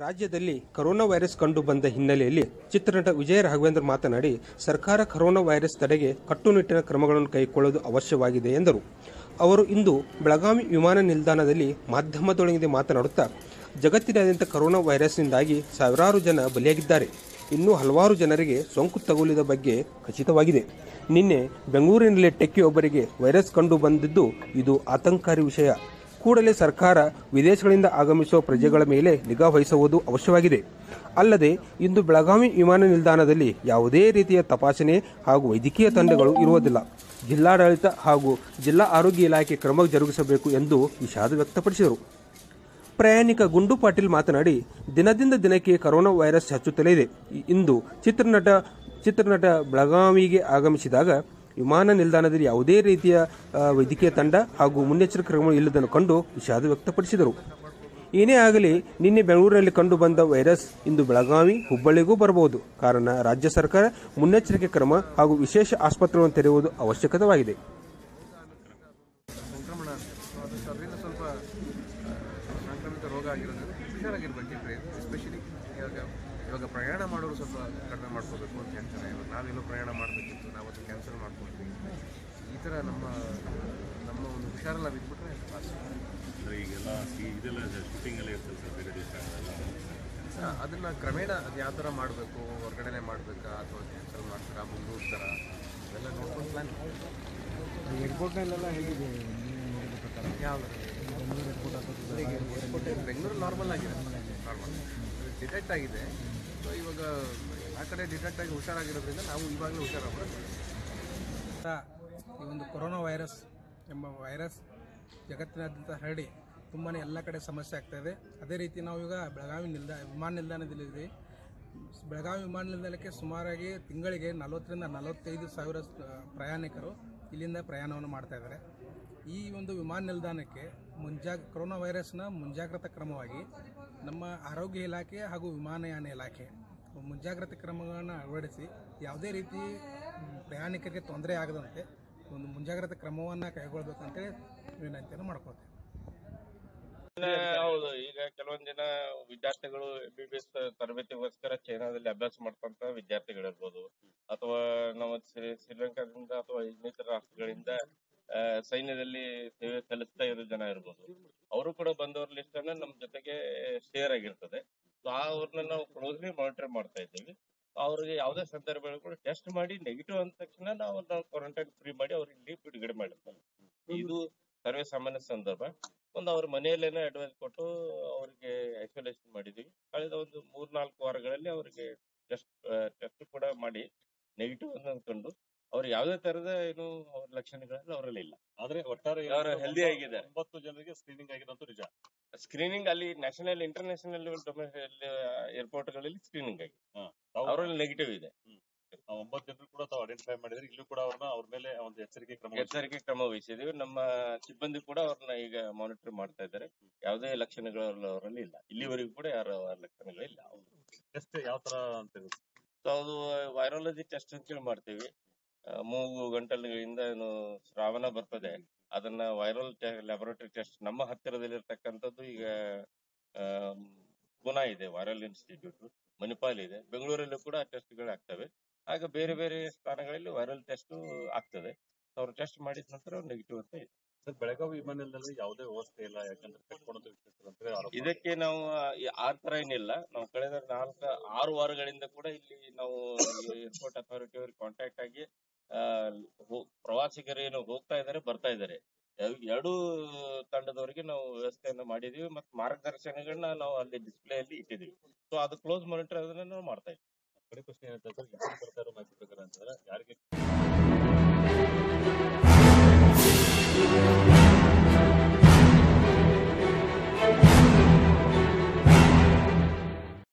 ರಾಜ್ಯದಲ್ಲಿ corona virus ಕಂಡು ಬಂದ ಹಿನ್ನೆಲೆಯಲ್ಲಿ ಚಿತ್ರನಟ ವಿಜಯ ರಾಘವೇಂದ್ರ ಮಾತನಾಡಿ ಸರ್ಕಾರ ಕೊರೋನಾ ವೈರಸ್ ತಡೆಗೆ ಕಟ್ಟುನಿಟ್ಟಿನ ಕ್ರಮಗಳನ್ನು ಕೈಗೊಳ್ಳೋದು ಅವಶ್ಯವಾಗಿದೆ ಎಂದರು ಅವರು ಇಂದು ಬೆಳಗಾವಿ ವಿಮಾನ ನಿಲ್ದಾಣದಲ್ಲಿ ಮಾಧ್ಯಮದೊಳಗೆ ಮಾತನಾಡುತ್ತಾ ಜಗತ್ತಿನಾದ್ಯಂತ ಕೊರೋನಾ ವೈರಸ್ನಿಂದಾಗಿ ಸಾವಿರಾರು ಜನ ಬಲಿಯಾಗಿದ್ದಾರೆ ಇನ್ನೂ ಹಲವಾರು ಜನರಿಗೆ ಸೋಂಕು ತಗುಲಿದ ಬಗ್ಗೆ ಖಚಿತವಾಗಿದೆ ನಿನ್ನೆ ಬೆಂಗಳೂರಿನಲ್ಲಿ ಟೆಕ್ಕಿಯೊಬ್ಬರಿಗೆ ವೈರಸ್ ಕಂಡು ಬಂದಿದ್ದು ಇದು ಆತಂಕಕಾರಿ ವಿಷಯ ಕೂಡಲೇ ಸರ್ಕಾರ ವಿದೇಶಗಳಿಂದ ಆಗಮಿಸುವ ಪ್ರಜೆಗಳ ಮೇಲೆ ನಿಗಾ ವಹಿಸುವುದು ಅವಶ್ಯವಾಗಿದೆ ಅಲ್ಲದೆ ಇಂದು ಬೆಳಗಾವಿ ವಿಮಾನ ನಿಲ್ದಾಣದಲ್ಲಿ ಯಾವುದೇ ರೀತಿಯ ತಪಾಸಣೆ ಹಾಗೂ ವೈದ್ಯಕೀಯ ತಂಡಗಳು ಇರುವುದಿಲ್ಲ ಜಿಲ್ಲಾಡಳಿತ ಹಾಗೂ ಜಿಲ್ಲಾ ಆರೋಗ್ಯ ಇಲಾಖೆ ಕ್ರಮ ಜರುಗಿಸಬೇಕು ಎಂದು ವಿಷಾದ ವ್ಯಕ್ತಪಡಿಸಿದರು ಪ್ರಯಾಣಿಕ ಗುಂಡು ಪಾಟೀಲ್ ಮಾತನಾಡಿ ದಿನದಿಂದ ದಿನಕ್ಕೆ ಕೊರೋನಾ ವೈರಸ್ ಹೆಚ್ಚುತ್ತಲೇ ಇದೆ ಇಂದು ಚಿತ್ರನಟ ಚಿತ್ರನಟ ಬೆಳಗಾವಿಗೆ ಆಗಮಿಸಿದಾಗ ವಿಮಾನ ನಿಲ್ದಾಣದಲ್ಲಿ ಯಾವುದೇ ರೀತಿಯ ಆ, ವೈದ್ಯಕೀಯ ತಂಡ ಹಾಗೂ ಮುನ್ನೆಚ್ಚರಿಕೆ ಕ್ರಮಗಳು ಇಲ್ಲದನ್ನು ಕಂಡು ವಿಷಾದ ವ್ಯಕ್ತಪಡಿಸಿದರು ಏನೇ ಆಗಲಿ ನಿನ್ನೆ ಬೆಂಗಳೂರಿನಲ್ಲಿ ಕಂಡು ಬಂದ ವೈರಸ್ ಇಂದು ಬೆಳಗಾವಿ ಹುಬ್ಬಳ್ಳಿಗೂ ಬರಬಹುದು ಕಾರಣ ರಾಜ್ಯ ಸರ್ಕಾರ ಮುನ್ನೆಚ್ಚರಿಕೆ ಕ್ರಮ ಹಾಗೂ ವಿಶೇಷ ಆಸ್ಪತ್ರೆಗಳನ್ನು ತೆರೆಯುವುದು ಅವಶ್ಯಕತೆಯಾಗಿದೆ ಸಂಕ್ರಮಣ ಅದು ಅದರಿಂದ ಸ್ವಲ್ಪ ಆ, ಸಾಂಕ್ರಾಮಿಕ ರೋಗ ಆಗಿರೋದ್ರಿಂದ ಹುಷಾರಾಗಿರ್ಬೇಕು ಟ್ರೈನ್ ಎಸ್ಪೆಷಲಿ ಇವಾಗ ಇವಾಗ ಪ್ರಯಾಣ ಮಾಡೋರು ಸ್ವಲ್ಪ ಕಡಿಮೆ ಮಾಡ್ಕೋಬೇಕು ಅಂತ ಹೇಳ್ತಾರೆ ಇವಾಗ ನಾವೆಲ್ಲೋ ಪ್ರಯಾಣ ಮಾಡಬೇಕಿತ್ತು ನಾವು ಅದು ಕ್ಯಾನ್ಸಲ್ ಮಾಡ್ಕೊಳ್ತೀವಿ ಈ ಥರ ನಮ್ಮ ನಮ್ಮ ಒಂದು ಹುಷಾರಲ್ಲಿ ನಾವು ಇದ್ಬಿಟ್ರೆ ಪಾಸ್ ಅಂದರೆ ಈಗೆಲ್ಲ ಈ ಇದೆಲ್ಲ ಶೂಟಿಂಗ್ ಎಲ್ಲ ಇರ್ತದೆ ಸರ್ ಬೇರೆ ದಿವಸ ಅದನ್ನು ಕ್ರಮೇಣ ಅದು ಯಾವ ಥರ ಮಾಡಬೇಕು ಹೊರಗಡೆನೆ ಮಾಡಬೇಕಾ ಅಥವಾ ಕ್ಯಾನ್ಸಲ್ ಮಾಡ್ತಾರಾ ಮುಂದೂಡ್ತಾರಾ ಇವೆಲ್ಲ ನೋಡ್ಕೊಂಡು ಪ್ಲಾನ್ ಏರ್ಪೋರ್ಟ್ನಲ್ಲೆಲ್ಲ ಹೇಗಿದೆ ನೀವು ನೋಡಿದ ಪ್ರಕಾರ ಯಾವ ಬೆಂಗಳೂರು ಏರ್ಪೋರ್ಟ್ ಅಥವಾ ಬೆಂಗಳೂರು ನಾರ್ಮಲ್ ಆಗಿದೆ ನಾರ್ಮಲ್ ಡಿಟೆಕ್ಟ್ ಆಗಿದೆ ಸೊ ಇವಾಗ ಆ ಕಡೆ ಡಿಟೆಕ್ಟ್ ಆಗಿ ಹುಷಾರಾಗಿರೋದ್ರಿಂದ ನಾವು ಇವಾಗಲೇ ಹುಷಾರಾಗ್ಬೋದು ಅಂತ ಈ ಒಂದು ಕೊರೋನಾ ವೈರಸ್ ಎಂಬ ವೈರಸ್ ಜಗತ್ತಿನಾದ್ಯಂತ ಹರಡಿ ತುಂಬಾ ಎಲ್ಲ ಕಡೆ ಸಮಸ್ಯೆ ಆಗ್ತಾ ಇದೆ ಅದೇ ರೀತಿ ನಾವು ಈಗ ಬೆಳಗಾವಿ ನಿಲ್ದಾ ವಿಮಾನ ನಿಲ್ದಾಣದಲ್ಲಿದ್ದೀವಿ ಬೆಳಗಾವಿ ವಿಮಾನ ನಿಲ್ದಾಣಕ್ಕೆ ಸುಮಾರಾಗಿ ತಿಂಗಳಿಗೆ ನಲವತ್ತರಿಂದ ನಲವತ್ತೈದು ಸಾವಿರ ಸ- ಪ್ರಯಾಣಿಕರು ಇಲ್ಲಿಂದ ಪ್ರಯಾಣವನ್ನು ಮಾಡ್ತಾ ಇದ್ದಾರೆ ಈ ಒಂದು ವಿಮಾನ ನಿಲ್ದಾಣಕ್ಕೆ ಮುಂಜಾಗ್ ಕೊರೋನಾ ವೈರಸ್ನ ಮುಂಜಾಗ್ರತಾ ಕ್ರಮವಾಗಿ ನಮ್ಮ ಆರೋಗ್ಯ ಇಲಾಖೆ ಹಾಗೂ ವಿಮಾನಯಾನ ಇಲಾಖೆ ಮುಂಜಾಗ್ರತೆ ಕ್ರಮಗಳನ್ನು ಅಳವಡಿಸಿ ಯಾವುದೇ ರೀತಿ ಮ್, ಪ್ರಯಾಣಿಕರಿಗೆ ತೊಂದರೆ ಆಗದಂತೆ ಒಂದು ಮುಂಜಾಗ್ರತೆ ಕ್ರಮವನ್ನು ಕೈಗೊಳ್ಬೇಕಂತೇಳಿ ವಿನಂತಿಯನ್ನು ಮಾಡ್ಕೊಳ್ತೇವೆ ಹೌದು ಈಗ ಕೆಲವೊಂದ್ ಜನ ವಿದ್ಯಾರ್ಥಿಗಳು ಎಂ ಬಿ ಬಿ ಎಸ್ ತರಬೇತಿಗೋಸ್ಕರ ಚೈನಾದಲ್ಲಿ ಅಭ್ಯಾಸ ಮಾಡ್ಕೊಂತ ವಿದ್ಯಾರ್ಥಿಗಳಿರ್ಬೋದು ಅಥವಾ ನಾವು ಶ್ರೀ- ಶ್ರೀಲಂಕಾದಿಂದ ಅಥವಾ ಇನ್ನಿತರ ರಾಷ್ಟ್ರಗಳಿಂದ ಆ, ಸೈನ್ಯದಲ್ಲಿ ಸೇವೆ ಸಲ್ಲಿಸ್ತಾ ಇರೋ ಜನ ಇರ್ಬೋದು ಅವರು ಕೂಡ ಬಂದವ್ರ ಲಿಸ್ಟ್ ಅನ್ನ ನಮ್ ಜೊತೆಗೆ ಶೇರ್ ಆಗಿರ್ತದೆ ಸೊ ಅವ್ರನ್ನ ನಾವು ಕ್ಲೋಸ್ಲಿ ಮಾನಿಟರ್ ಮಾಡ್ತಾ ಇದ್ದೀವಿ ಅವ್ರಿಗೆ ಯಾವುದೇ ಸಂದರ್ಭಗಳು ಕೂಡ ಟೆಸ್ಟ್ ಮಾಡಿ ನೆಗೆಟಿವ್ ಅಂದ ತಕ್ಷಣ ನಾವು ನಾವು ಕ್ವಾರಂಟೈನ್ ಫ್ರೀ ಮಾಡಿ ಅವ್ರಿಗೆ ಲೀವ್ ಬಿಡುಗಡೆ ಮಾಡಿರ್ತೀವಿ ಇದು ಸರ್ವೇ ಸಾಮಾನ್ಯ ಸಂದರ್ಭ ಒಂದು ಅವ್ರ ಮನೆಯಲ್ಲೇನೆ ಅಡ್ವೈಸ್ ಕೊಟ್ಟು ಅವರಿಗೆ ಐಸೋಲೇಷನ್ ಮಾಡಿದೀವಿ ಕಳೆದ ಒಂದು ಮೂರ್ನಾಲ್ಕು ವಾರಗಳಲ್ಲಿ ಅವರಿಗೆ ಟೆಸ್ಟ್ ಟೆಸ್ಟ್ ಕೂಡ ಮಾಡಿ ನೆಗೆಟಿವ್ ಅಂತ ಅಂದ್ಕೊಂಡು ಅವ್ರು ಯಾವುದೇ ತರದ ಏನು ಅವ್ರ ಲಕ್ಷಣಗಳೆಲ್ಲ ಅವರಲ್ಲಿ ಇಲ್ಲ ಆದ್ರೆ ಒಟ್ಟಾರೆ ಅವ್ರು healthy ಆಗಿದ್ದಾರೆ. ಒಂಬತ್ತು ಜನರಿಗೆ ಸ್ಕ್ರೀನಿಂಗ್ ಆಗಿರೋದು ನಿಜ ಸ್ಕ್ರೀನಿಂಗ್ ಅಲ್ಲಿ ನ್ಯಾಷನಲ್ ಇಂಟರ್ನ್ಯಾಷನಲ್ ಏರ್ಪೋರ್ಟ್ ಗಳಲ್ಲಿ ಸ್ಕ್ರೀನಿಂಗ್ ಆಗಿದೆ ತಾವು ಅವರಲ್ಲಿ ನೆಗೆಟಿವ್ ಇದೆ ಆ ಒಂಬತ್ತು ಜನರು ಕೂಡ ತಾವು ಐಡೆಂಟಿಫೈ ಮಾಡಿದ್ರೆ ಇಲ್ಲೂ ಕೂಡ ಅವ್ರನ್ನ ಅವ್ರ ಮೇಲೆ ಒಂದು ಎಚ್ಚರಿಕೆ ಕ್ರಮ ಎಚ್ಚರಿಕೆ ಕ್ರಮ ವಹಿಸಿದೀವಿ ನಮ್ಮ ಸಿಬ್ಬಂದಿ ಕೂಡ ಅವ್ರನ್ನ ಈಗ ಮಾನಿಟರ್ ಮಾಡ್ತಾ ಇದ್ದಾರೆ ಯಾವುದೇ ಲಕ್ಷಣಗಳು ಅವರಲ್ಲಿ ಇಲ್ಲ ಇಲ್ಲಿವರೆಗೂ ಕೂಡ ಯಾರ ಲಕ್ಷಣಗಳಿಲ್ಲ ಟೆಸ್ಟ್ ಯಾವ ತರ ಅಂತ ಹೇಳಿ ಸೊ ಅದು ವೈರಾಲಜಿ ಟೆಸ್ಟ್ ಅಂತೇಳಿ ಮಾಡ್ತೀವಿ ಆ, ಮೂಗು ಗಂಟಲುಗಳಿಂದ ಏನು ಶ್ರಾವಣ ಬರ್ತದೆ ಅದನ್ನ ವೈರಲ್ ಲ್ಯಾಬೊರೇಟರಿ ಟೆಸ್ಟ್ ನಮ್ಮ ಹತ್ತಿರದಲ್ಲಿರ್ತಕ್ಕಂಥದ್ದು ಈಗ ಆಮ್, ಪುನಾ ಇದೆ ವೈರಲ್ ಇನ್ಸ್ಟಿಟ್ಯೂಟ್ ಮಣಿಪಾಲ್ ಇದೆ ಬೆಂಗಳೂರಲ್ಲೂ ಕೂಡ ಟೆಸ್ಟ್ಗಳು ಆಗ್ತವೆ ಆಗ ಬೇರೆ ಬೇರೆ ಸ್ಥಾನಗಳಲ್ಲಿ ವೈರಲ್ ಟೆಸ್ಟ್ ಆಗ್ತದೆ ಅವ್ರು ಟೆಸ್ಟ್ ಮಾಡಿದ ನಂತರ ನೆಗೆಟಿವ್ ಅಂತ ಇದೆ ಸರ್ ಬೆಳಗಾವಿ ವಿಮಾನದಲ್ಲಿ ಯಾವುದೇ ವ್ಯವಸ್ಥೆ ಇಲ್ಲ ಯಾಕಂದ್ರೆ ಕಟ್ಕೊಂಡು ಅಂತ ಹೇಳಿ ಆರೋಪ ಇದಕ್ಕೆ ನಾವು ಈ- ಆ ತರ ಏನಿಲ್ಲ ನಾವು ಕಳೆದ ನಾಲ್ಕು ಆರು ವಾರಗಳಿಂದ ಕೂಡ ಇಲ್ಲಿ ನಾವು ಏರ್ಪೋರ್ಟ್ ಅಥಾರಿಟಿ ಅವ್ರಿಗೆ ಕಾಂಟ್ಯಾಕ್ಟ್ ಆಗಿ ಆ, ಹೋ- ಪ್ರವಾಸಿಗರು ಏನು ಹೋಗ್ತಾ ಇದ್ದಾರೆ ಬರ್ತಾ ಇದ್ದಾರೆ ಎಲ್- ಎರಡೂ ತಂಡದವರಿಗೆ ನಾವು ವ್ಯವಸ್ಥೆಯನ್ನ ಮಾಡಿದೀವಿ ಮತ್ತು ಮಾರ್ಗದರ್ಶನಗಳನ್ನ ನಾವು ಅಲ್ಲಿ ಡಿಸ್ಪ್ಲೇ ಅಲ್ಲಿ ಇಟ್ಟಿದೀವಿ ಸೊ ಅದು ಕ್ಲೋಸ್ ಮಾನಿಟರ್ ಅದನ್ನ ನಾವು ಮಾಡ್ತಾ ಇದ್ದೀವಿ ಕಡೆ ಪ್ರಶ್ನೆ ಏನಂತ ಸರ್ ಇಲ್ಲಿ ಬರ್ತಾ ಇರೋ ಮಾಹಿತಿ ಪ್ರಕಾರ ಅಂತಂದ್ರೆ ಯಾರಿಗೆ